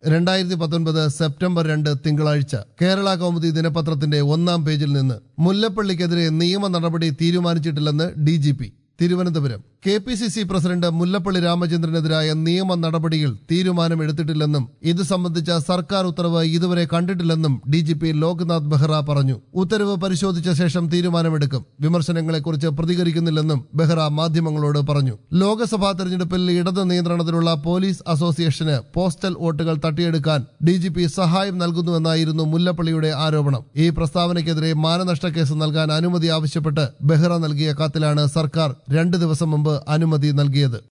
രണ്ടായിരത്തി പത്തൊൻപത് സെപ്റ്റംബർ രണ്ട് തിങ്കളാഴ്ച കേരള കൗമുദി ദിനപത്രത്തിന്റെ ഒന്നാം പേജിൽ നിന്ന് മുല്ലപ്പള്ളിക്കെതിരെ നിയമ നടപടി തീരുമാനിച്ചിട്ടില്ലെന്ന് D G P Thiruvananthapuram K P C C president Mullappally രാമചന്ദ്രനെതിരായ നിയമ നടപടികൾ തീരുമാനമെടുത്തിട്ടില്ലെന്നും ഇത് സംബന്ധിച്ച സർക്കാർ ഉത്തരവ് ഇതുവരെ കണ്ടിട്ടില്ലെന്നും D G P Loknath Behera പറഞ്ഞു ഉത്തരവ് പരിശോധിച്ച ശേഷം തീരുമാനമെടുക്കും വിമർശനങ്ങളെക്കുറിച്ച് പ്രതികരിക്കുന്നില്ലെന്നും ബെഹ്റ മാധ്യമങ്ങളോട് പറഞ്ഞു ലോക്സഭാ തെരഞ്ഞെടുപ്പിൽ ഇടത് നിയന്ത്രണത്തിലുള്ള പോലീസ് അസോസിയേഷന് പോസ്റ്റൽ വോട്ടുകൾ തട്ടിയെടുക്കാൻ ഡി ജി പി സഹായം നൽകുന്നുവെന്നായിരുന്നു മുല്ലപ്പള്ളിയുടെ ആരോപണം ഈ പ്രസ്താവനയ്ക്കെതിരെ മാനനഷ്ട കേസ് നൽകാൻ അനുമതി ആവശ്യപ്പെട്ട് ബെഹ്റ നൽകിയ കത്തിലാണ് സർക്കാർ രണ്ട് ദിവസം മുമ്പ് അനുമതി നൽകിയത്